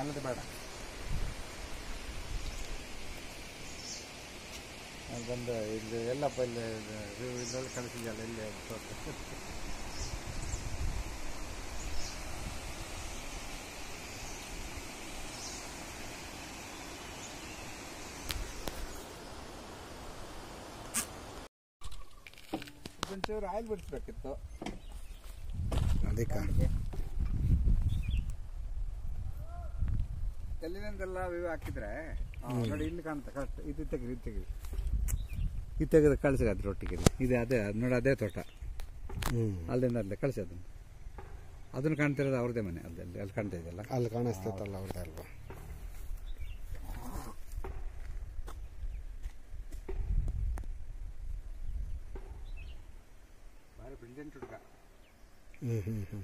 ಮೇಲದ ಬೇಡ ಅಲ್ಲಿ ಬಂದು ಇಲ್ಲಿ ಎಲ್ಲಪ್ಪ ಇಲ್ಲಿ ಇದು ಇದ್ರಲ್ಲಿ ಕಳಿಸಿದ್ಯಲ್ಲ ಇಲ್ಲಿ ಅದು ತೋಟ. ಒಂಚೂರು ಆಯಿಲ್ ಬಿಡಿಸ್ಬೇಕಿತ್ತು ಅದಕ್ಕೆ ಎಲ್ಲಿನಿಂದೆಲ್ಲ ವ್ಯೂ ಹಾಕಿದ್ರೆ ಆ, ನೋಡಿ ಇಲ್ಲಿ ಕಾಣುತ್ತೆ ಕರೆಕ್ಟ್ ಇದು ತೆಗೀರಿ ಇದು ತೆಗೀರಿ ಇದು ತೆಗೆದು ಕಳಿಸಿ ಅದ್ರೊಟ್ಟಿಗೆ ಇದೆ ಅದೇ ಅದು ನೋಡಿ ಅದೇ ತೋಟ ಹ್ಞೂ ಅಲ್ಲಿಂದ ಅಲ್ಲೇ ಕಳಿಸಿ ಅದನ್ನು ಅದನ್ನು ಕಾಣ್ತಿರೋದು ಅವ್ರದ್ದೇ ಮನೆ ಅಲ್ಲಿ ಅಲ್ಲಿ ಅಲ್ಲಿ ಕಾಣ್ತಾ ಇದೆಯಲ್ಲ ಅಲ್ಲಿ ಕಾಣಿಸ್ತೈತಲ್ಲ ಅವ್ರದ್ದು ಅಲ್ವಾ ಭಾರಿ ಬ್ರಿಲಿಯಂಟ್ ಹುಡುಗ ಹ್ಞೂ ಹ್ಞೂ ಹ್ಞೂ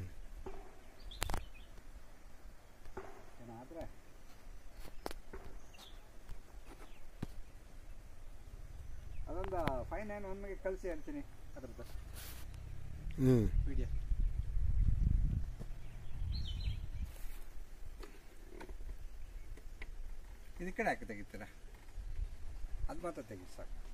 ಏನಾದ್ರೆ ಅದೊಂದು ಫೈವ್ ನೈನ್ ಒನ್ಗೆ ಕಳಿಸಿ ಅಂತೀನಿ ಅದ್ರದ್ದು ಹ್ಞೂ ವಿಡಿಯೋ ಇದು ಈ ಕಡೆ ಹಾಕಿ ತೆಗಿತೀರಾ ಅದು ಮಾತ್ರ ತೆಗಿ ಸಾಕು